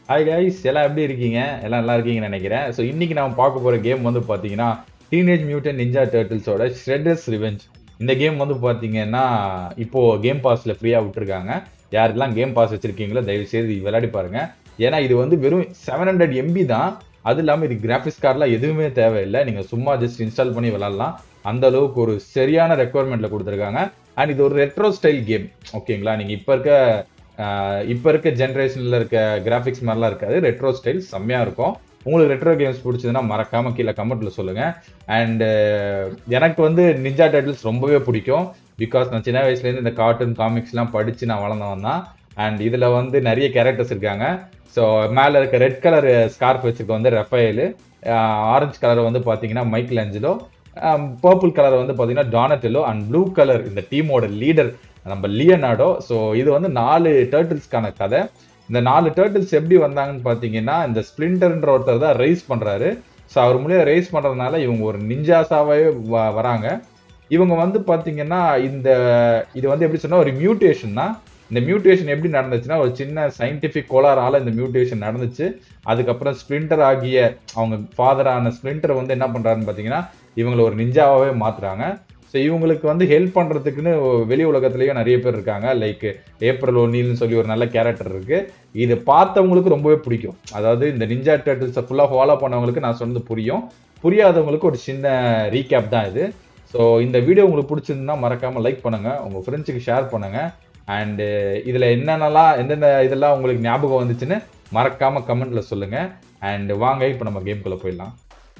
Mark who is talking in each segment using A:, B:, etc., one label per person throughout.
A: Hi guys எல்லாம் எப்படி இருக்கீங்க எல்லாம் நல்லா இருக்கீங்கன்னு நினைக்கிறேன் ஸோ இன்னைக்கு நாம பார்க்க போற கேம் வந்து பார்த்தீங்கன்னா டீனேஜ் மியூட்டன் நிஞ்சா டர்ட்டில்ஸோட ஷ்ரெடர்ஸ் ரிவெஞ்ச் இந்த கேம் வந்து பார்த்தீங்கன்னா இப்போ கேம் பாஸ்ல ஃப்ரீயாக விட்டுருக்காங்க யாரெல்லாம் கேம் பாஸ் வச்சிருக்கீங்களோ தயவு செய்து விளையாடி பாருங்க ஏன்னா இது வந்து வெறும் செவன் ஹண்ட்ரட் எம்பி தான் அது இல்லாமல் இது கிராஃபிக்ஸ் கார்டெலாம் எதுவுமே தேவையில்லை நீங்கள் சும்மா ஜஸ்ட் இன்ஸ்டால் பண்ணி விளாட்லாம் அந்த அளவுக்கு ஒரு சரியான ரெக்குவயர்மெண்ட்ல கொடுத்துருக்காங்க அண்ட் இது ஒரு ரெட்ரோ ஸ்டைல் கேம் ஓகேங்களா நீங்கள் இப்போ இருக்க ஆஹ் இப்போ இருக்க ஜென்ரேஷனில் இருக்க கிராஃபிக்ஸ் மாதிரிலாம் இருக்காது ரெட்ரோ ஸ்டைல் செம்மையாக இருக்கும் உங்களுக்கு ரெட்ரோ கேம்ஸ் பிடிச்சதுன்னா மறக்காம கீழே கமெண்ட்ல சொல்லுங்க அண்ட் எனக்கு வந்து நிஞ்சா டைட்டில்ஸ் ரொம்பவே பிடிக்கும் பிகாஸ் நான் சின்ன வயசுலேருந்து இந்த கார்ட்டூன் காமிக்ஸ்லாம் படித்து நான் வளர்ந்தவன் தான் அண்ட் இதில் வந்து நிறைய கேரக்டர்ஸ் இருக்காங்க ஸோ மேலே இருக்க ரெட் கலர் ஸ்கார்ஃப் வச்சிருக்க வந்து ரெஃபேலு ஆரஞ்சு கலர் வந்து பார்த்தீங்கன்னா மைக்கேல் ஏஞ்சலோ பர்பிள் கலர் வந்து பார்த்தீங்கன்னா டானட்டிலோ அண்ட் ப்ளூ கலர் இந்த டீமோட லீடர் நம்ம லியனாடோ ஸோ இது வந்து நாலு டேர்ட்டில்ஸ்க்கான கதை இந்த நாலு டேர்ட்டில்ஸ் எப்படி வந்தாங்கன்னு பார்த்தீங்கன்னா இந்த ஸ்பிளிண்டர்ன்ற ஒருத்தர் தான் ரைஸ் பண்ணுறாரு ஸோ அவர் மூலியம் ரைஸ் பண்ணுறதுனால இவங்க ஒரு நிஞ்சாசாவே வ- வராங்க இவங்க வந்து பார்த்தீங்கன்னா இந்த இது வந்து எப்படி சொன்னா ஒரு மியூட்டேஷன் தான் இந்த மியூட்டேஷன் எப்படி நடந்துச்சுன்னா ஒரு சின்ன சயின்டிஃபிக் கோளாறால இந்த மியூட்டேஷன் நடந்துச்சு அதுக்கப்புறம் ஸ்பிளிண்டர் ஆகிய அவங்க ஃபாதரான ஸ்பிளிண்டர் வந்து என்ன பண்றாருன்னு பார்த்தீங்கன்னா இவங்களை ஒரு நிஞ்சாவாவே மாத்துறாங்க ஸோ இவங்களுக்கு வந்து ஹெல்ப் பண்றதுக்குன்னு வெளி உலகத்துலயும் நிறைய பேர் இருக்காங்க லைக் ஏப்ரல் ஒன்னில்னு சொல்லி ஒரு நல்ல கேரக்டர் இருக்கு இது பார்த்தவங்களுக்கு ரொம்பவே பிடிக்கும் அதாவது இந்த நிஞ்சா டேட்டில்ஸை ஃபுல்லாக ஃபாலோ பண்ணவங்களுக்கு நான் சொன்னது புரியும் புரியாதவங்களுக்கு ஒரு சின்ன ரீகேப் தான் இது ஸோ இந்த வீடியோ உங்களுக்கு பிடிச்சிருந்தா மறக்காம லைக் பண்ணுங்க உங்க ஃப்ரெண்ட்ஸுக்கு ஷேர் பண்ணுங்க அண்ட் இதுல என்னென்னலாம் எந்தெந்த இதெல்லாம் உங்களுக்கு ஞாபகம் வந்துச்சுன்னு மறக்காம கமெண்ட்ல சொல்லுங்க அண்ட் வாங்க இப்போ நம்ம கேம்குள்ள போயிடலாம்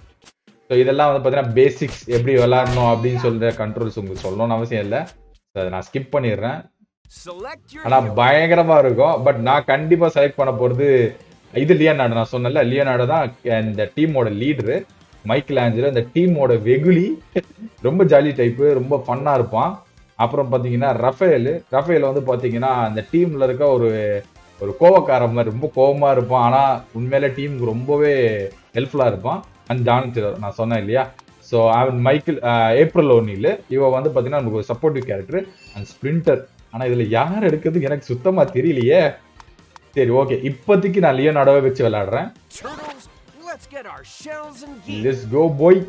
A: ஸோ இதெல்லாம் வந்து பார்த்தீங்கன்னா பேசிக்ஸ் எப்படி விளாடணும் அப்படின்னு சொல்ற கண்ட்ரோல்ஸ் உங்களுக்கு சொல்லணும்னு அவசியம் இல்லை So அதை நான் ஸ்கிப் பண்ணிடுறேன்
B: Select your
A: ஆனா
B: hero.
A: பயங்கரமா இருக்கும் பட் நான் கண்டிப்பா செலக்ட் பண்ண போறது இது லியோனார்டோ நான் சொன்னேன்ல லியோனார்டோ தான் இந்த டீமோட லீடரு மைக்கேல் ஆஞ்சலோ இந்த டீமோட வெகுலி ரொம்ப ஜாலி டைப்பு ரொம்ப ஃபன்னா இருப்பான் அப்புறம் பாத்தீங்கன்னா ரஃபேல் ரஃபேல் வந்து பாத்தீங்கன்னா அந்த டீம்ல இருக்க ஒரு ஒரு கோவக்கார மாதிரி ரொம்ப கோவமா இருப்பான் ஆனா உண்மையில டீமுக்கு ரொம்பவே ஹெல்ப்ஃபுல்லா இருப்பான் அண்ட் ஜானிச்சர் நான் சொன்னேன் இல்லையா ஸோ அவன் மைக்கேல் ஏப்ரல் ஓனில் இவ வந்து பாத்தீங்கன்னா நமக்கு ஒரு சப்போர்ட்டிவ் கேரக்டர் அண்ட் ஸ்பிரிண்டர் ஆனா இதுல யார் எடுக்கிறது எனக்கு சுத்தமா தெரியலையே சரி ஓகே இப்போதைக்கு நான் லியோனார்டோவை வச்சு விளையாடுறேன்
B: Turtles, let's get our shells and geese.
A: Let's go போய்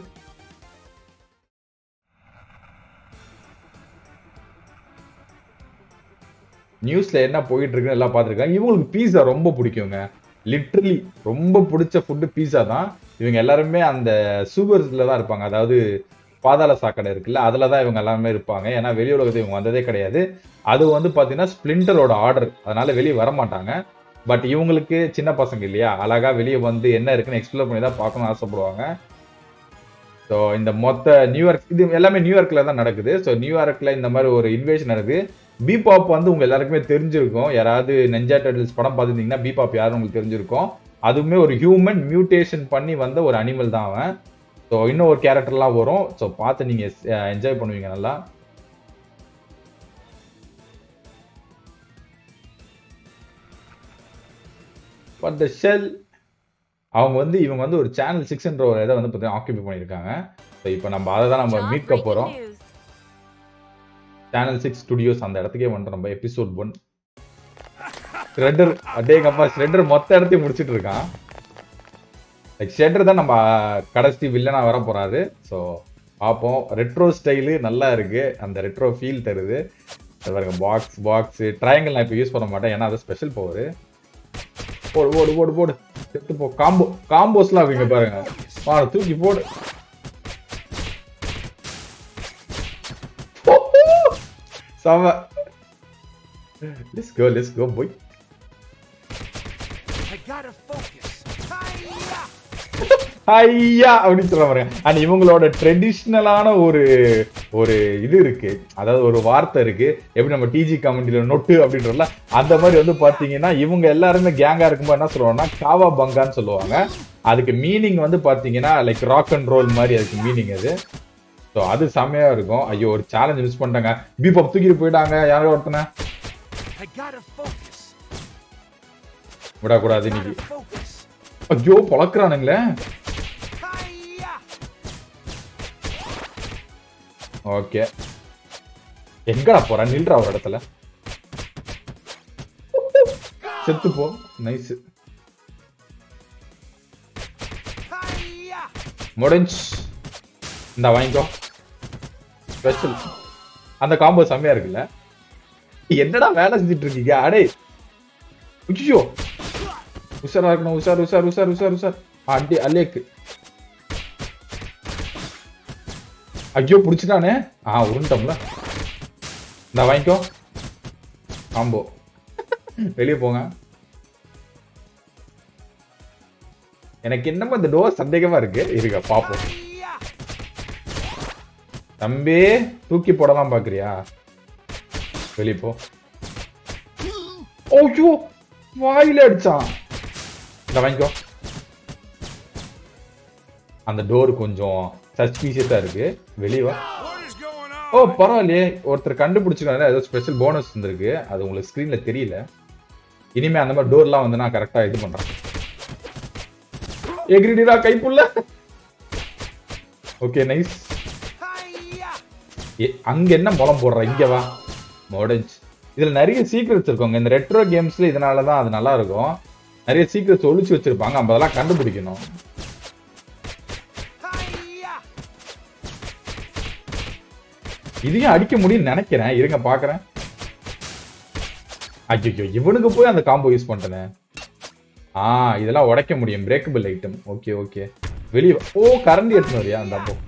A: நியூஸ்ல என்ன போயிட்டு இருக்குன்னு எல்லாம் பார்த்துருக்காங்க இவங்களுக்கு பீஸா ரொம்ப பிடிக்குங்க லிட்ரலி ரொம்ப பிடிச்ச ஃபுட்டு பீஸா தான் இவங்க எல்லாருமே அந்த சூப்பர்ஸ்ல தான் இருப்பாங்க அதாவது பாதாள சாக்கடை இருக்குல்ல அதுல தான் இவங்க எல்லாருமே இருப்பாங்க ஏன்னா வெளி உலகத்துக்கு இவங்க வந்ததே கிடையாது அது வந்து பாத்தீங்கன்னா ஸ்பிளிண்டரோட ஆர்டர் அதனால வெளியே வர மாட்டாங்க பட் இவங்களுக்கு சின்ன பசங்க இல்லையா அழகா வெளியே வந்து என்ன இருக்குன்னு எக்ஸ்ப்ளோர் பண்ணி தான் பார்க்கணும்னு ஆசைப்படுவாங்க ஸோ இந்த மொத்த நியூயார்க் இது எல்லாமே நியூயார்க்ல தான் நடக்குது ஸோ நியூயார்க்ல இந்த மாதிரி ஒரு இன்வேஷன் நடக்குது பிபாப் வந்து உங்க எல்லாருக்குமே தெரிஞ்சிருக்கும் யாராவது நெஞ்சா டர்டில்ஸ் படம் பார்த்துருந்தீங்கன்னா பிபாப் யாரும் உங்களுக்கு தெரிஞ்சிருக்கும் அதுவுமே ஒரு ஹியூமன் மியூட்டேஷன் பண்ணி வந்த ஒரு அனிமல் தான் அவன் ஸோ இன்னும் ஒரு கேரக்டர்லாம் வரும் ஸோ பார்த்து நீங்க என்ஜாய் பண்ணுவீங்க நல்லா பட் த ஷெல் அவங்க வந்து இவங்க வந்து ஒரு சேனல் சிக்ஸ்ன்ற ஒரு இதை வந்து பார்த்தீங்கன்னா ஆக்கிபை பண்ணியிருக்காங்க ஸோ இப்போ நம்ம அதை தான் நம்ம
C: John,
A: மீட்க
C: breaking
A: போகிறோம்
C: news.
A: சேனல் சிக்ஸ் ஸ்டுடியோஸ் அந்த இடத்துக்கே வந்துட்டோம் நம்ம எபிசோட் ஒன் ஷ்ரெட்டர் அடேங்கப்பா ஷ்ரெட்டர் மொத்த இடத்தையும் முடிச்சிட்டு இருக்கான் லைக் ஷ்ரெட்டர் தான் நம்ம கடைசி வில்லனா வர போறாரு ஸோ பார்ப்போம் ரெட்ரோ ஸ்டைலு நல்லா இருக்கு அந்த ரெட்ரோ ஃபீல் தருது இது பாருங்க பாக்ஸ் பாக்ஸ் ட்ரையாங்கிள் நான் இப்போ யூஸ் பண்ண மாட்டேன் ஏன்னா அது ஸ்பெஷல் பவர் போடு போடு போடு போடு செத்து போ காம்போ காம்போஸ்லாம் இருக்கு இங்க பாருங்க வா தூக்கி போடு செம லெட்ஸ் கோ லெட்ஸ் கோ போய்
B: I gotta focus. Hi-ya!
A: ஐயா அப்படின்னு சொல்ல பாருங்க அண்ட் இவங்களோட ட்ரெடிஷ்னலான ஒரு ஒரு இது இருக்கு அதாவது ஒரு வார்த்தை இருக்கு எப்படி நம்ம டிஜி கமெண்டில நொட்டு அப்படின்றல அந்த மாதிரி வந்து பாத்தீங்கன்னா இவங்க எல்லாருமே கேங்கா இருக்கும்போது என்ன சொல்லுவாங்கன்னா காவா பங்கான்னு சொல்லுவாங்க அதுக்கு மீனிங் வந்து பாத்தீங்கன்னா லைக் ராக் அண்ட் ரோல் மாதிரி அதுக்கு மீனிங் அது ஸோ அது செம்மையா இருக்கும் ஐயோ ஒரு சேலஞ்ச் மிஸ் பண்ணிட்டாங்க பீபாப் தூக்கிட்டு போயிட்டாங்க யாரோ ஒருத்தனை
B: I gotta focus.
A: விடக்கூடாது இன்னைக்கு
B: Gotta focus.
A: ஐயோ பழக்கிறானுங்களே
B: Hi-ya!
A: ஓகே எங்கடா போற நில்றா ஒரு இடத்துல செத்து போ நைஸ் முடிஞ்சு இந்த வாங்கிக்கோ ஸ்பெஷல் அந்த காம்போ செம்மையா இருக்குல்ல என்னடா வேலை செஞ்சுட்டு இருக்கீங்க அடே ஐயோ உஷாரா இருக்கணும் உஷார் உஷார் உஷார் உஷார் உஷார் அடி அலேக்கு ஐயோ புடிச்சிட்டானே ஆ உருண்டோம்ல இந்த வாங்கிக்கோ காம்போ வெளியே போங்க எனக்கு என்னமோ இந்த டோர் சந்தேகமா இருக்கு இருங்க பாப்போம்
B: Hiya!
A: தம்பி தூக்கி போடலாம் பாக்குறியா வெளியே போ ஓய்யோ வாயில அடிச்சான் இந்த வாங்கிக்கோ அந்த டோர் கொஞ்சம் சஸ்பீசியஸா இருக்கு வெளியே வா
B: What is going on?
A: ஓ பரவாயில்லையே ஒருத்தர் கண்டுபிடிச்சிருக்காரு ஏதோ ஸ்பெஷல் போனஸ் வந்திருக்கு அது உங்களுக்கு ஸ்க்ரீன்ல தெரியல இனிமே அந்த மாதிரி டோர்லாம் வந்து நான் கரெக்டா இது பண்றேன் எகிரிடிடா கைப்புள்ள ஓகே நைஸ்
B: Hiya!
A: அங்க என்ன முளம் போடுற இங்க வா முடிஞ்சு இதுல நிறைய சீக்ரெட்ஸ் இருக்குங்க இந்த ரெட்ரோ கேம்ஸ்ல இதனால தான் அது நல்லா இருக்கும் நிறைய சீக்ரெட்ஸ் ஒளிச்சு வச்சிருப்பாங்க நம்ம அதெல்லாம் கண்டுபிடிக்கணும்
B: Hiya!
A: இதையும் அடிக்க முடியும்னு நினைக்கிறேன் இருங்க பாக்குறேன் ஐயோ இவனுக்கு போய் அந்த காம்போ யூஸ் பண்ணிட்டேனே ஆ இதெல்லாம் உடைக்க முடியும் பிரேக்கபிள் ஐட்டம் ஓகே ஓகே வெளியே ஓ கரண்டி எடுத்துன்னு வரியா அந்த அப்போ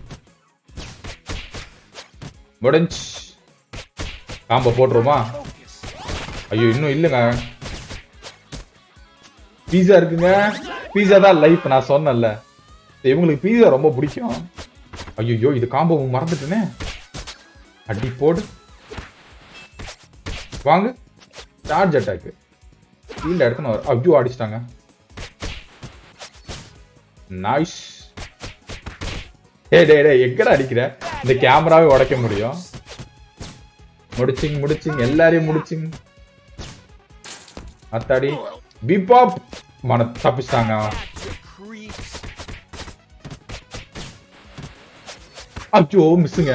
A: முடிஞ்சு காம்போ போட்டுருமா
B: Focus.
A: ஐயோ இன்னும் இல்லைங்க பீஸா இருக்குங்க பீஸா தான் லைஃப் நான் சொன்னேன்ல இவங்களுக்கு பீஸா ரொம்ப பிடிக்கும் ஐயோ இது காம்போ மறந்துட்டேனே அடி போடு வாங்க சார்ஜ் அட்டாக்கு கீழே எடுத்துன்னு வர ஐயோ அடிச்சிட்டாங்க நைஸ் ஏ டே டே எங்கடா அடிக்கிற இந்த கேமராவே உடைக்க முடியும் முடிச்சிங் முடிச்சிங் எல்லாரையும் முடிச்சிங் அத்தாடி பிபாப் மன தப்பிச்சிட்டாங்க அவன்.
B: Gotcha, creeps.
A: அச்சோ மிஸ்ஸுங்க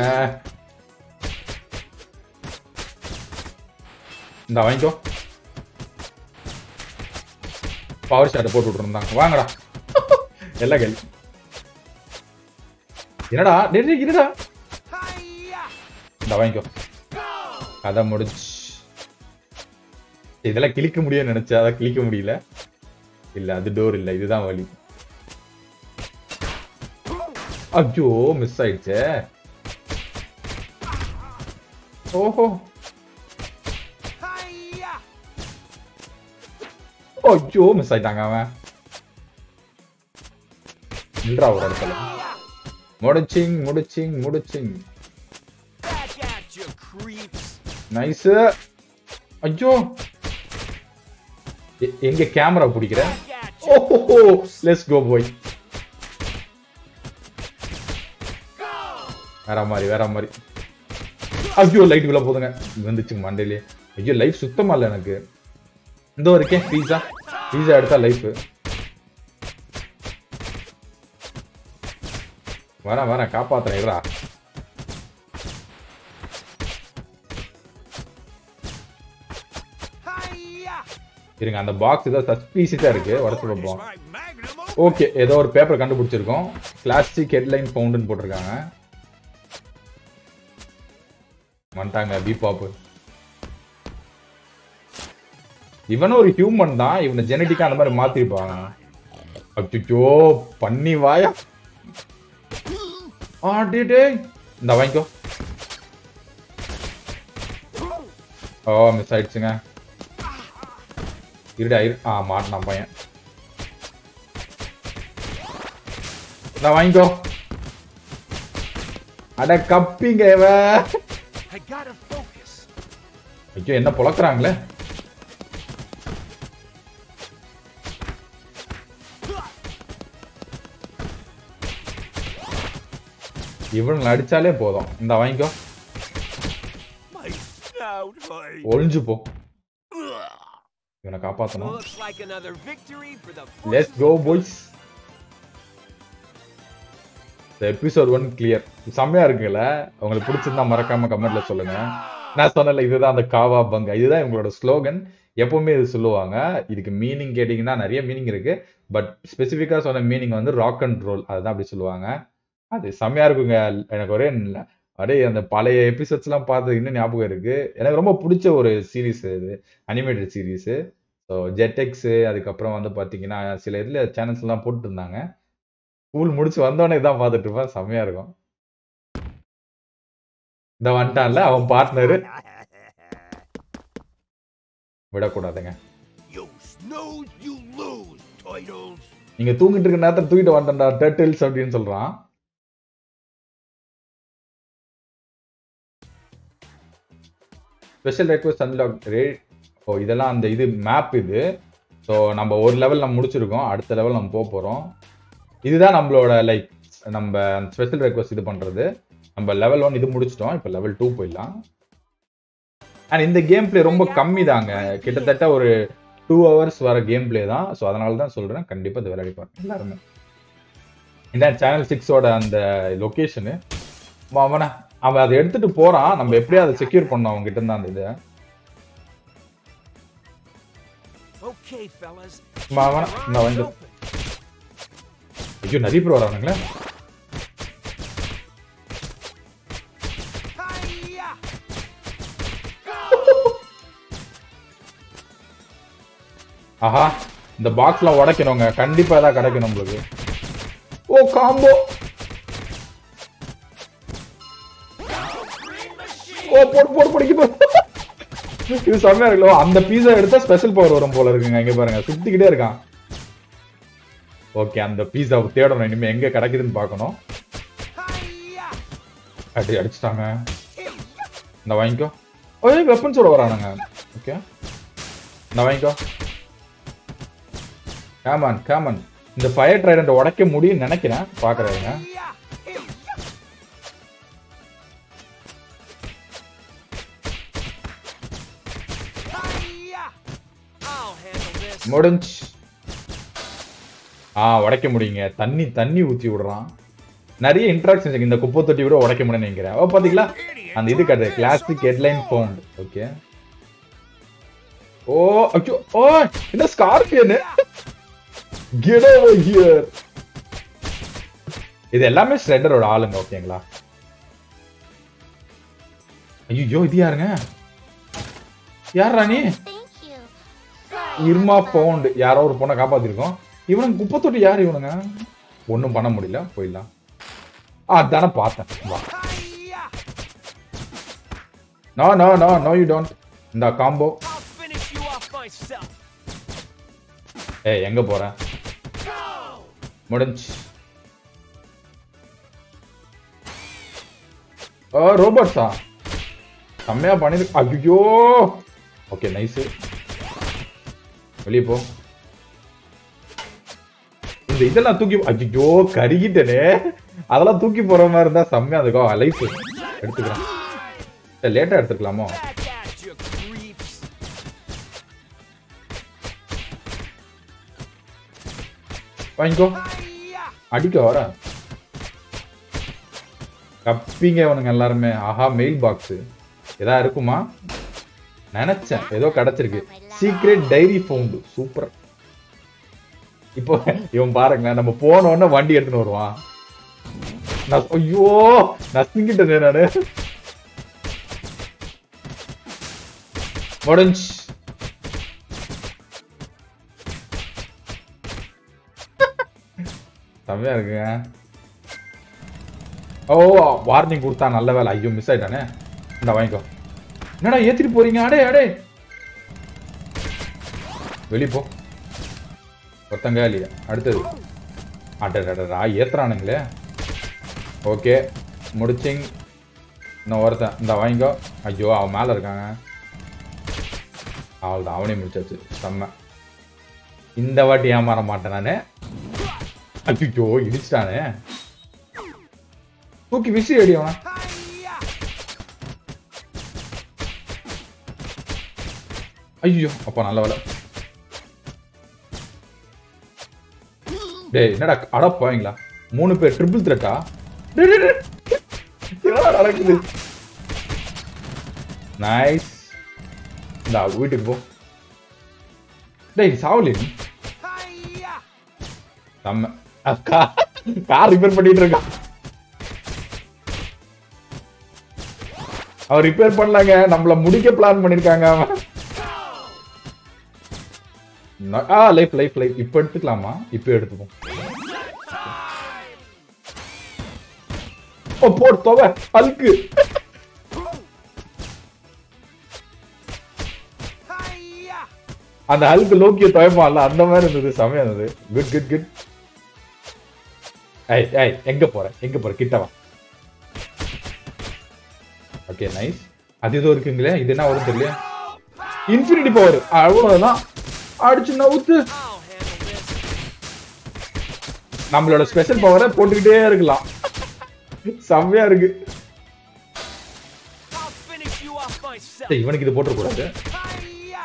A: இந்த வாங்கிக்கோ பவர் ஷாட்டை போட்டு விட்டுருந்தாங்க வாங்கடா எல்லாம் கேள்வி என்னடா டேய், டேய், இருடா
B: Hiya!
A: இந்த வாங்கிக்கோ கதை முடிச்சு இதெல்லாம் கிழிக்க முடியும்னு நினைச்சா அதான் கிழிக்க முடியல இல்ல அது டோர் இல்ல இதுதான் வழி ஐயோ மிஸ் ஆயிடுச்சே ஓஹோ
B: Hiya!
A: ஐயோ மிஸ் ஆயிட்டாங்க அவன் நின்றா ஒரு இடத்துல முடிச்சிங் முடிச்சிங் முடிச்சிங்
B: Back at you, creeps.
A: Nice ஐயோ எ- எங்க கேமரா பிடிக்கிற
B: Back at you.
A: ஓஹோ லெட்ஸ் கோ போய் வேற மாதிரி வேற மாதிரி ஐயோ லைட் உள்ள போதுங்க வந்துச்சு மண்டையிலே ஐயோ லைஃப் சுத்தமா இல்ல எனக்கு இந்த இருக்கேன் பீஸா பீஸா எடுத்தா லைஃப் வரேன் வரேன் காப்பாத்துறேன் இருடா
B: Hiya!
A: இருங்க அந்த பாக்ஸ் ஏதோ சஸ்பீசியஸா இருக்கு உடச்சு
B: Is
A: பார்ப்போம்
B: my magnum open?
A: ஓகே ஏதோ ஒரு பேப்பர் கண்டுபிடிச்சிருக்கோம் கிளாசிக் ஹெட்லைன் ஃபவுண்டுன்னு போட்டிருக்காங்க வந்துட்டாங்க பீபாப் இவனும் ஒரு ஹியூமன் தான் இவனை ஜெனட்டிக்கா அந்த மாதிரி மாத்திருப்பாங்க அச்சோ பண்ணி வாயா ஆ டே டே இந்த வாங்கிக்கோ ஓ மிஸ் ஆயிடுச்சுங்க இருடா இரு ஆ மாட்டினான் பையன் இந்த வாங்கிக்கோ அட கப்பிங்க இவ
B: I gotta focus.
A: ஐயோ என்ன புழக்கிறாங்களே இவனுங்களை அடிச்சாலே போதும் இந்த வாங்கிக்கோ
B: My snout hurts.
A: ஒளிஞ்சு போ இவனை காப்பாத்தணும்
B: Looks like another victory for the
A: let's
B: forces
A: go
B: of
A: boys இந்த எபிசோட் ஒன் கிளியர் செம்மையா இருக்குல்ல உங்களுக்கு பிடிச்சிருந்தா மறக்காம கமெண்ட்ல சொல்லுங்க நான் சொன்னல இதுதான் அந்த காவா பங்கா இதுதான் இவங்களோட ஸ்லோகன் எப்பவுமே இது சொல்லுவாங்க இதுக்கு மீனிங் கேட்டிங்கன்னா நிறைய மீனிங் இருக்கு பட் ஸ்பெசிஃபிக்கா சொன்ன மீனிங் வந்து ராக் அண்ட் ரோல் அதுதான் அப்படி சொல்லுவாங்க அது செம்மையா இருக்குங்க எனக்கு ஒரே ந- அப்படியே அந்த பழைய எபிசோட்ஸ் எல்லாம் பார்த்து இன்னும் ஞாபகம் இருக்கு எனக்கு ரொம்ப பிடிச்ச ஒரு சீரிஸ் இது அனிமேட்டட் சீரிஸ் ஸோ ஜெட்டெக்ஸ் அதுக்கப்புறம் வந்து பாத்தீங்கன்னா சில இதுல சேனல்ஸ் எல்லாம் போட்டு இருந்தாங்க ஸ்கூல் முடிச்சு வந்தோடனே இதான் பார்த்துட்டு இருப்பேன் செம்மையா இருக்கும் இந்த வந்துட்டான்ல அவன் பார்ட்னரு விடக்கூடாதுங்க
B: You snooze, you lose, Toidles.
A: நீங்க தூங்கிட்டு இருக்க நேரத்துல தூக்கிட்டு வந்துட்டா டர்டில்ஸ் அப்படின்னு சொல்றான் ஸ்பெஷல் ரெக்வஸ்ட் அன்லாக் ரே ஓ இதெல்லாம் அந்த இது மேப் இது ஸோ நம்ம ஒரு லெவல் நம்ம முடிச்சிருக்கோம் அடுத்த லெவல் நம்ம போக போகிறோம் இதுதான் நம்மளோட லைக் நம்ம ஸ்பெஷல் ரெக்வஸ்ட் இது பண்ணுறது நம்ம லெவல் ஒன் இது முடிச்சிட்டோம் இப்போ லெவல் டூ போயிடலாம் அண்ட் இந்த கேம் பிளே ரொம்ப கம்மி தாங்க கிட்டத்தட்ட ஒரு டூ ஹவர்ஸ் வர கேம் பிளே தான் ஸோ அதனால தான் சொல்கிறேன் கண்டிப்பாக இது விளையாடி பாருங்க எல்லாருமே இந்த சேனல் சிக்ஸோட அந்த லொக்கேஷனு அவனை அவன் அதை எடுத்துட்டு போறான் நம்ம எப்படியும் அதை செக்யூர் பண்ணோம் அவங்க கிட்ட இருந்தா அந்த இதை
B: Okay, fellas.
A: Ma, அவன இந்த வந்து ஐயோ நிறைய பேர் வரானுங்களே
B: Hiya!
A: ஆஹா இந்த பாக்ஸ்லாம் உடைக்கணுங்க கண்டிப்பா ஏதாவது கிடைக்கும் நம்மளுக்கு ஓ காம்போ ஓ போடு போடு பிடிக்கும் இது செம்மையா இருக்குல்ல அந்த பீஸா எடுத்தா ஸ்பெஷல் பவர் வரும் போல இருக்குங்க இங்க பாருங்க சுத்திக்கிட்டே இருக்கான் ஓகே அந்த பீஸா தேடணும் இனிமே எங்க கிடைக்குதுன்னு பார்க்கணும்
B: Hiya!
A: அடி அடிச்சிட்டாங்க இந்த வாங்கிக்கோ ஓய் வெப்பன்ஸோட வரானுங்க ஓகே இந்த வாங்கிக்கோ காமன் காமன் இந்த ஃபயர் ட்ரைடண்ட் உடைக்க முடியும்னு நினைக்கிறேன் பாக்குறாங்க
B: Hiya! Hiya! Hiya! I'll handle this.
A: முடிஞ்சு ஆ உடைக்க முடியுங்க தண்ணி தண்ணி ஊத்தி விடுறான் நிறைய இன்ட்ராக்ஷன்ஸ் இருக்கு இந்த குப்பை தொட்டி கூட உடைக்க முடியும்னு நினைக்கிறேன் ஓ பாத்தீங்களா அந்த இது கட்டு கிளாசிக் ஹெட்லைன் ஃபவுண்ட் ஓகே ஓ ஐயோ ஓ என்ன ஸ்கார்பியன் கெட் ஓவர் ஹியர் இது எல்லாமே ஸ்ரெட்டரோட ஆளுங்க ஓகேங்களா ஐயோ இது யாருங்க யாரா நீ
C: Thank you.
A: இர்மா பவுண்ட் யாரோ ஒரு பொண்ணை காப்பாத்திருக்கோம் இவனுக்கு குப்பை தொட்டி யார் இவனுங்க ஒன்றும் பண்ண முடியல போயிடலாம் ஆ தானே பார்த்தேன் வா
B: Hiya!
A: No no no no you don't இந்த combo
B: I'll finish you off myself.
A: ஏய் எங்க போற
B: Go!
A: முடிஞ்சு ஓ ரோபோட்ஸா செம்மையா பண்ணிருக்கு ஐயோ ஓகே நைஸ் வெளியே போ இந்த இதெல்லாம் தூக்கி ஐயோ கருகிட்டனே அதெல்லாம் தூக்கி போற மாதிரி இருந்தா செம்மையா இருக்கும் லைஃப் எடுத்துக்கிறேன் லேட்டா எடுத்துக்கலாமோ
B: Back at you, creeps.
A: வாங்கிக்கோ
B: Hiya!
A: அடிக்க வர கப்பிங்க இவனுங்க எல்லாருமே ஆஹா மெயில் பாக்ஸ் ஏதா இருக்குமா நினைச்சேன் ஏதோ கிடைச்சிருக்கு சீக்ரெட் டைரி ஃபவுண்டு சூப்பர் இப்போ இவன் பாருங்களேன் நம்ம போன உடனே வண்டி எடுத்துன்னு வருவான் நான் ஐயோ நசுங்கிட்டேனே நானு முடிஞ்சு செம்மையா இருக்குங்க ஓ வார்னிங் கொடுத்தா நல்ல வேலை ஐயோ மிஸ் ஆயிட்டானே இந்த வாங்கிக்கோ என்னடா ஏத்திட்டு போறீங்க அடே அடே வெளிய போ ஒருத்தங்க இல்லையா அடுத்தது அடடடா ஏத்துறானுங்களே ஓகே முடிச்சிங் இன்னும் ஒருத்தன் இந்த வாங்கிக்கோ ஐயோ அவன் மேல இருக்காங்க அவள்தான் அவனையும் முடிச்சாச்சு செம்ம இந்த வாட்டி ஏமாற மாட்டேன் நானு ஐயோ இடிச்சிட்டானே தூக்கி விசி அடி அவன
B: Hiya!
A: ஐயோ அப்பா நல்ல வேலை டேய் என்னடா அட போவீங்களா மூணு பேர் ட்ரிபிள் த்ரெட்டா என்னடா நடக்குது நைஸ் இந்த வீட்டுக்கு போ டேய் சாவலி நீ
B: Hiya!
A: செம்ம அக்கா கார் ரிப்பேர் பண்ணிட்டு இருக்கான் அவர் ரிப்பேர் பண்ணலாங்க நம்மள முடிக்க பிளான் பண்ணிருக்காங்க அவன் ந- ஆ லைஃப் லைஃப் லைஃப் இப்ப எடுத்துக்கலாமா இப்ப எடுத்துப்போம் ஓ போடு தொவை அல்கு
B: Hiya!
A: அந்த ஹல்க் லோக்கிய துவைப்பான்ல அந்த மாதிரி இருந்தது செமையா இருந்தது குட் குட் குட் ஐய் ஐய் எங்க போற எங்க போற கிட்ட வா ஓகே நைஸ் அது ஏதோ இருக்குங்களே இது என்ன வரும் தெரியல இன்ஃபினிட்டி பவர் அவ்வளவுதான் அடிச்சு நவுத்து
B: I'll handle this.
A: நம்மளோட ஸ்பெஷல் பவரை போட்டுக்கிட்டே இருக்கலாம் செம்மையா இருக்கு
B: I'll finish you off myself.
A: டேய், இவனுக்கு இது போட்டுறக்கூடாது
B: Hiya!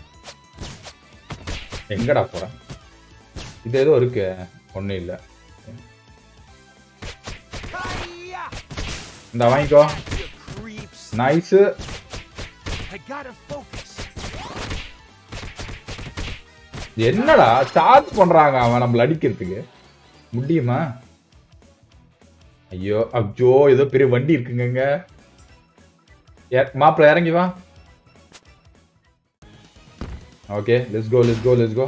A: எங்கடா போற இது ஏதோ இருக்கு ஒண்ணும் இல்ல
B: Hiya!
A: இந்த வாங்கிக்கோ
B: You creeps.
A: நைஸ்
B: I gotta focus.
A: என்னடா சார்ஜ் பண்றாங்க அவன் நம்மள அடிக்கிறதுக்கு முடியுமா ஐயோ அச்சோ ஏதோ பெரிய வண்டி இருக்குங்க மாப்பிள்ள இறங்கி வா okay let's go let's go let's go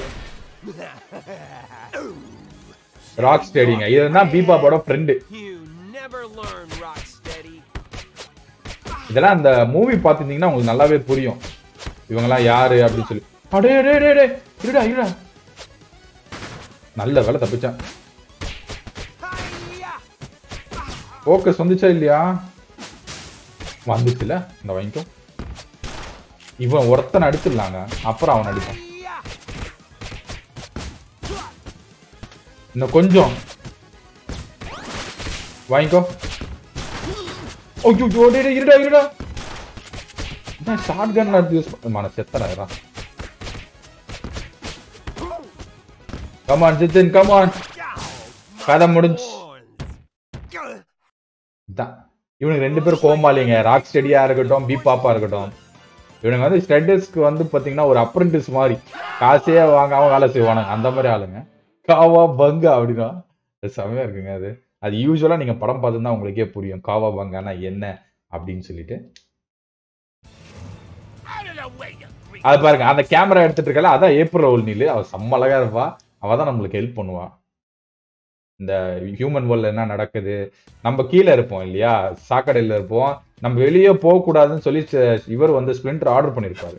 A: rock ஸ்டேடிங்க இதுதான் பீபாப்போட friend
B: You never learn, Rocksteady.
A: இதெல்லாம் அந்த மூவி பார்த்துருந்தீங்கன்னா உங்களுக்கு நல்லாவே புரியும் இவங்கெல்லாம் யாரு அப்படின்னு சொல்லி அடே அடே அடே அடே இருடா இருடா நல்ல வேலை தப்பிச்சான்
B: Hiya!
A: ஃபோக்கஸ் வந்துச்சா இல்லையா வந்துச்சுல இந்த வாங்கிக்கோ இவன் ஒருத்தனை அடிச்சிடலாங்க அப்புறம் அவன் அடிப்பான்
B: Hiya!
A: இன்னும் கொஞ்சம் வாங்கிக்கோ ஐயோ டேய் டேய், இருடா இருடா என்ன ஷார்ட் கன் எடுத்து யூஸ் பண்ண செத்தடா கமான் ஜித்தின் கமான் கதை முடிஞ்சு இதான் இவனுக்கு ரெண்டு பேரும் கோமாளிங்க ராக் ஸ்டெடியா இருக்கட்டும் பி பாப்பா இருக்கட்டும் இவனுங்க வந்து ஸ்டெடஸ்க்கு வந்து பாத்தீங்கன்னா ஒரு அப்ரெண்டிஸ் மாதிரி காசே வாங்காம வேலை செய்வானுங்க அந்த மாதிரி ஆளுங்க காவா பங்கா அப்படின்னா அது செமையா இருக்குங்க அது அது யூஸ்வலா நீங்க படம் பார்த்துருந்தா உங்களுக்கே புரியும் காவா பங்கானா என்ன அப்படின்னு சொல்லிட்டு
B: Out of the way, you creep.
A: அது பாருங்க அந்த கேமரா எடுத்துட்டு இருக்கல அதான் ஏப்ரல் ரோல் நீலு அவ செம்ம அழகா இருப்பா அவ தான் நம்மளுக்கு ஹெல்ப் பண்ணுவா இந்த ஹியூமன் வேர்ல்ட்ல என்ன நடக்குது நம்ம கீழே இருப்போம் இல்லையா சாக்கடையில இருப்போம் நம்ம வெளியே போக கூடாதுன்னு சொல்லி ச- இவர் வந்து ஸ்பிளிண்டர் ஆர்டர் பண்ணிருப்பாரு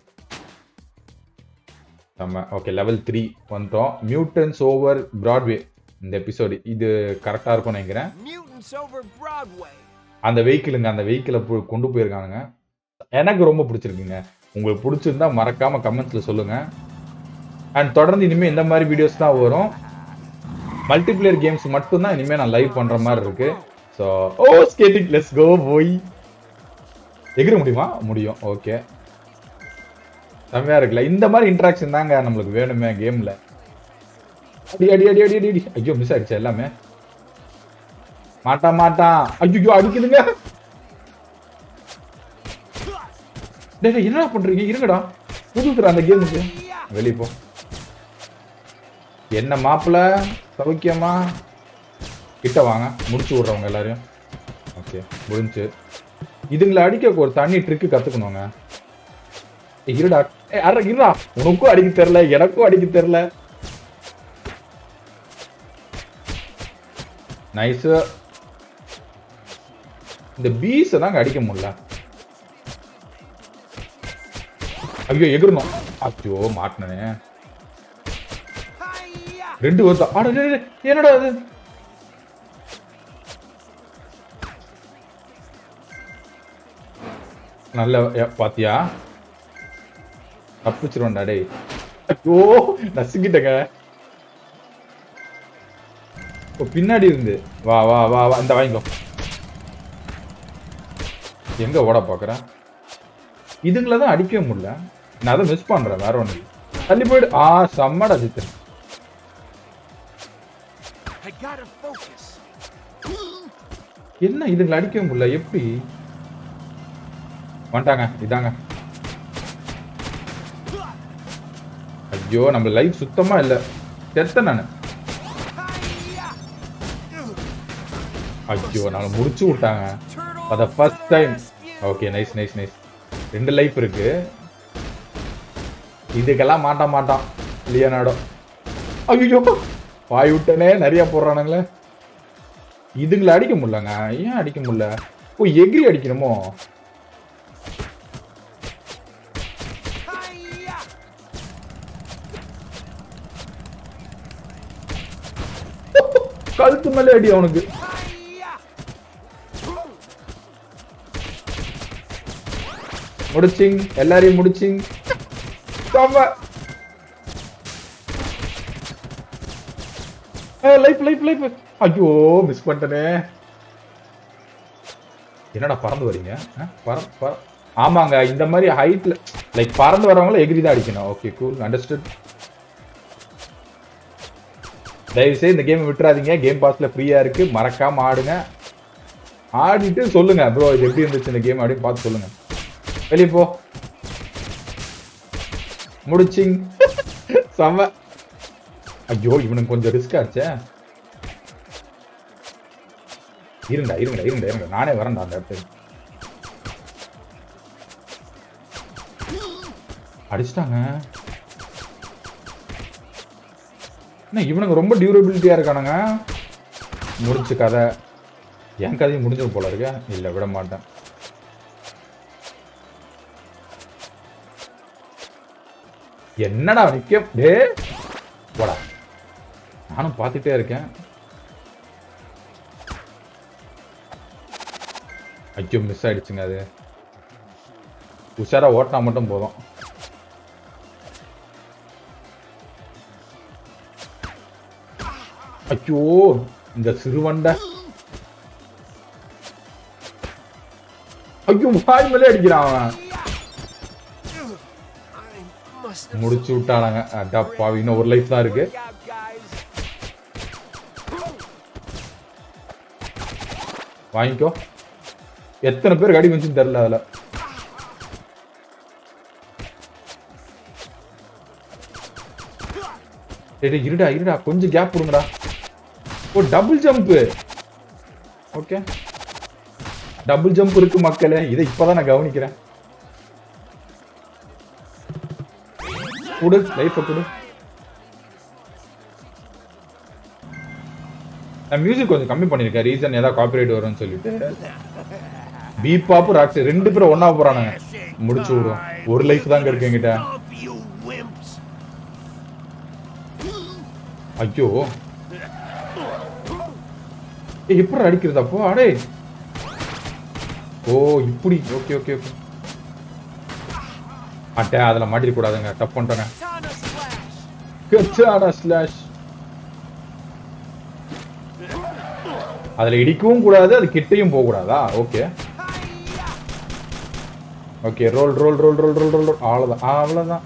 A: நம்ம ஓகே லெவல் த்ரீ வந்துட்டோம் மியூட்டன்ஸ் ஓவர் பிராட்வே இந்த எபிசோடு இது கரெக்டா இருக்கும்னு நினைக்கிறேன்
B: Mutants over Broadway.
A: அந்த வெஹிக்கிளுங்க அந்த வெஹிக்கிளை கொண்டு போயிருக்கானுங்க எனக்கு ரொம்ப பிடிச்சிருக்குங்க உங்களுக்கு பிடிச்சிருந்தா மறக்காம கமெண்ட்ஸ்ல சொல்லுங்க அண்ட் தொடர்ந்து இனிமே இந்த மாதிரி வீடியோஸ் தான் வரும் மல்டிபிளேயர் கேம்ஸ் மட்டும்தான் இனிமே நான் லைவ் பண்ற மாதிரி இருக்கு ஸோ ஓ ஸ்கேட்டிங் லெட்ஸ் கோ போய் எகிர முடியுமா முடியும் ஓகே செம்மையா இருக்குல்ல இந்த மாதிரி இன்ட்ராக்ஷன் தாங்க நம்மளுக்கு வேணுமே கேம்ல அடி அடி அடி அடி அடி அடி ஐயோ மிஸ் ஆயிடுச்சு எல்லாமே மாட்டான் மாட்டான் ஐயோ அடிக்குதுங்க டேய் டேய், என்னடா பண்றீங்க இருங்கடா புதுக்குற அந்த கேமுக்கு வெளிய போ என்ன மாப்பிள சௌக்கியமா கிட்ட வாங்க முடிச்சு விடுறவங்க எல்லாரையும் ஓகே முடிஞ்சு இதுங்களை அடிக்க ஒரு தண்ணி ட்ரிக்கு கத்துக்கணுங்க ஏய், இருடா ஏய், அட இருடா உனக்கும் அடிக்க தெரியல எனக்கும் அடிக்க தெரியல நைஸ் இந்த பீஸை தாங்க அடிக்க முடியல ஐயோ எகிரணும் அச்சோ மாட்டினே
B: Hiya!
A: ரெண்டு வருதா அட டேய், டேய், என்னடா அது நல்ல ஏ, பாத்தியா தப்பிச்சிருவேன்டா டேய் ஐயோ நசுக்கிட்டங்க ஓ, பின்னாடி இருந்து வா வா வா வா இந்த வாங்கிக்கோ எங்க ஓட பாக்குற இதுங்கள தான் அடிக்கவே முடியல நான் அதை மிஸ் பண்றேன் வேற ஒண்ணு இல்ல. தள்ளி போயிடு ஆ செம்மடா சித்தன்
B: I gotta focus.
A: என்ன இதுங்களை அடிக்கவே முடியல எப்படி வந்துட்டாங்க இதாங்க ஐயோ நம்ம லைஃப் சுத்தமா இல்ல செத்த நானு
B: Hiya!
A: ஐயோ நான் முடிச்சு விட்டாங்க
B: Turtle
A: For the first time.
B: rescue!
A: Okay nice nice nice ரெண்டு லைஃப் இருக்கு இதுக்கெல்லாம் மாட்ட மாட்டான் லியோனார்டோ ஐயோ வாய் விட்டனே நிறைய போடுறானுங்களே இதுங்களை அடிக்க முடியலங்க ஏன் அடிக்க முடியல ஓ எகிரி அடிக்கணுமோ
B: Hiya!
A: கழுத்து மேலே அடி அவனுக்கு
B: Hiya!
A: முடிச்சிங் எல்லாரையும் முடிச்சிங் செம்ம லைஃப் லைஃப் லைஃப் ஐயோ மிஸ் பண்ணிட்டனே என்னடா பறந்து வரீங்க ஆ, பற பற ஆமாங்க இந்த மாதிரி ஹைட்ல லைக் பறந்து வரவங்கள எகிரி தான் அடிக்கணும் ஓகே கூல் அண்டர்ஸ்டுட் தயவு செய்து இந்த கேம் விட்டுறாதீங்க கேம் பாஸ்ல ஃப்ரீயா இருக்கு மறக்காம ஆடுங்க ஆடிட்டு சொல்லுங்க ப்ரோ இது எப்படி இருந்துச்சு இந்த கேம் அப்படின்னு பார்த்து சொல்லுங்க வெளியே போ முடிச்சிங் செம ஐயோ இவனுக்கு கொஞ்சம் ரிஸ்க் ஆச்சே இருண்டா இருங்கடா இருங்கடா இருங்க நானே வரேன்டா அந்த இடத்துக்கு அடிச்சிட்டாங்க என்ன இவனுங்க ரொம்ப டியூரபிலிட்டியா இருக்கானுங்க முடிச்சு கதை என் கதையும் முடிஞ்சது போல இருக்க இல்ல விட மாட்டேன் என்னடா நிக்க டே போடா நானும் பார்த்துட்டே இருக்கேன் ஐயோ மிஸ் ஆயிடுச்சுங்க அது உஷாரா ஓட்டினா மட்டும் போதும் ஐயோ இந்த சிறுவண்டை ஐயோ வாய் மேலே அடிக்கிறான் அவன்
B: I must have
A: முடிச்சு விட்டானாங்க அடா பாவி இன்னும் ஒரு லைஃப் தான் இருக்கு
B: Look out, guys.
A: வாங்கிக்கோ எத்தனை பேர் அடி வந்துச்சுன்னு தெரியல அதுல டேய் டேய், இருடா இருடா கொஞ்சம் கேப் கொடுங்கடா ஓ double jump okay double jump இருக்கு மக்களே இதை இப்பதான் நான் கவனிக்கிறேன் கொடு லைஃபை கொடு நான் மியூசிக் கொஞ்சம் கம்மி பண்ணிருக்கேன் ரீசன் ஏதாவது காப்பிரைட் வரும்னு சொல்லிட்டு பீப்பாப்பு ராக்ஸ் ரெண்டு பேரும் ஒண்ணா போறானுங்க முடிச்சு விடுவோம் ஒரு லைஃப் தாங்க இருக்கு என்கிட்ட
B: Stop, you wimps.
A: ஐயோ ஏய், எப்படி அடிக்கிறது அப்போ அடே ஓ இப்படி ஓகே ஓகே ஓகே அட்டே அதுல மாட்டிக்க கூடாதுங்க தப்பு பண்ணிட்டேங்க
B: Katana slash.
A: கச்சாடா ஸ்லாஷ் அதுல இடிக்கவும் கூடாது அது கிட்டையும் போக கூடாதா okay
B: Hiya!
A: Okay roll roll roll roll roll roll roll அவ்வளவுதான் ஆ, அவ்வளவுதான்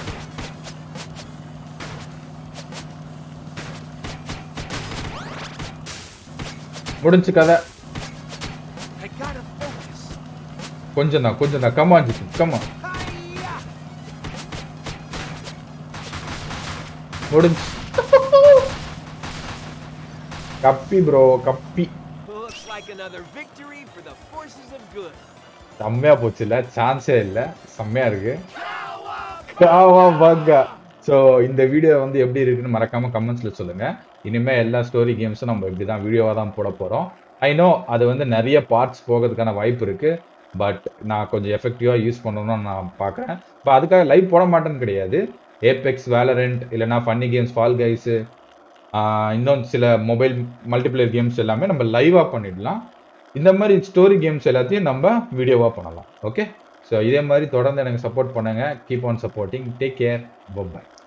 A: முடிஞ்சு கதை
B: I gotta focus.
A: கொஞ்சம் தான் கொஞ்சம் தான் கம்மா கம்மா
B: Hiya!
A: முடிஞ்சு கப்பி ப்ரோ கப்பி
B: Looks like another victory for the forces of good.
A: செம்மையா போச்சு இல்ல சான்ஸே இல்ல செம்மையா இருக்கு காவா பக்கா ஸோ இந்த வீடியோ வந்து எப்படி இருக்குன்னு மறக்காம கமெண்ட்ஸ்ல சொல்லுங்க இனிமே எல்லா ஸ்டோரி கேம்ஸும் நம்ம இப்படி தான் வீடியோவாக தான் போட போறோம் ஐ நோ அது வந்து நிறைய பார்ட்ஸ் போகிறதுக்கான வாய்ப்பு இருக்கு பட் நான் கொஞ்சம் எஃபெக்டிவாக யூஸ் பண்ணணும்னு நான் பார்க்குறேன் இப்போ அதுக்காக லைவ் போட மாட்டேன்னு கிடையாது ஏபெக்ஸ் வேலரண்ட் இல்லைனா ஃபன்னி கேம்ஸ் ஃபால் கைஸு இன்னும் சில மொபைல் மல்டிப்ளேயர் கேம்ஸ் எல்லாமே நம்ம லைவாக பண்ணிடலாம் இந்த மாதிரி ஸ்டோரி கேம்ஸ் எல்லாத்தையும் நம்ம வீடியோவாக பண்ணலாம் ஓகே ஸோ இதே மாதிரி தொடர்ந்து எனக்கு சப்போர்ட் பண்ணுங்க keep on supporting take care by